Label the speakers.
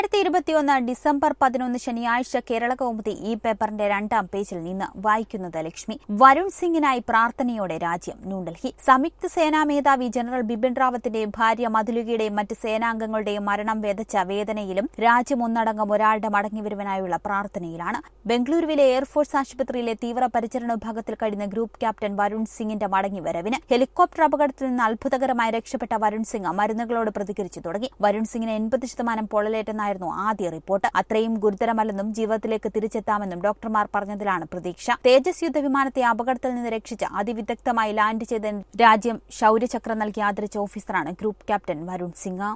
Speaker 1: രണ്ടായിരത്തി ഇരുപത്തിയൊന്ന് ഡിസംബർ പതിനൊന്ന് ശനിയാഴ്ച കേരള കൗമുദി ഈ പേപ്പറിന്റെ രണ്ടാം പേജിൽ നിന്ന് വായിക്കുന്നത് ലക്ഷ്മി വരുൺ സിംഗിനായി പ്രാർത്ഥനയോടെ രാജ്യം ന്യൂഡൽഹി സംയുക്ത സേനാ മേധാവി ജനറൽ ബിപിൻ റാവത്തിന്റെയും ഭാര്യ മധുലികയുടെയും മറ്റ് സേനാംഗങ്ങളുടെയും മരണം വേദച്ച വേദനയിലും രാജ്യം ഒന്നടങ്കം ഒരാളുടെ മടങ്ങിവരവിനായുള്ള പ്രാർത്ഥനയിലാണ് ബംഗളൂരുവിലെ എയർഫോഴ്സ് ആശുപത്രിയിലെ തീവ്രപരിചരണ വിഭാഗത്തിൽ കഴിയുന്ന ഗ്രൂപ്പ് ക്യാപ്റ്റൻ വരുൺ സിംഗിന്റെ മടങ്ങിവരവിന് ഹെലികോപ്റ്റർ അപകടത്തിൽ നിന്ന് അത്ഭുതകരമായി രക്ഷപ്പെട്ട വരുൺ സിംഗ് മരുന്നുകളോട് പ്രതികരിച്ചു തുടങ്ങി വരുൺ സിംഗിന് എൺപത് ശതമാനം പൊള്ളലേറ്റെന്നായിരുന്നു ആദ്യ റിപ്പോർട്ട് അത്രയും ഗുരുതരമല്ലെന്നും ജീവിതത്തിലേക്ക് തിരിച്ചെത്താമെന്നും ഡോക്ടർമാർ പറഞ്ഞതിലാണ് പ്രതീക്ഷ തേജസ് യുദ്ധവിമാനത്തെ അപകടത്തിൽ നിന്ന് രക്ഷിച്ച് അതിവിദഗ്ധമായി ലാൻഡ് ചെയ്ത രാജ്യം ശൌര്യചക്ര നൽകി ആദരിച്ച ഓഫീസറാണ് ഗ്രൂപ്പ് ക്യാപ്റ്റൻ വരുൺ സിംഗ്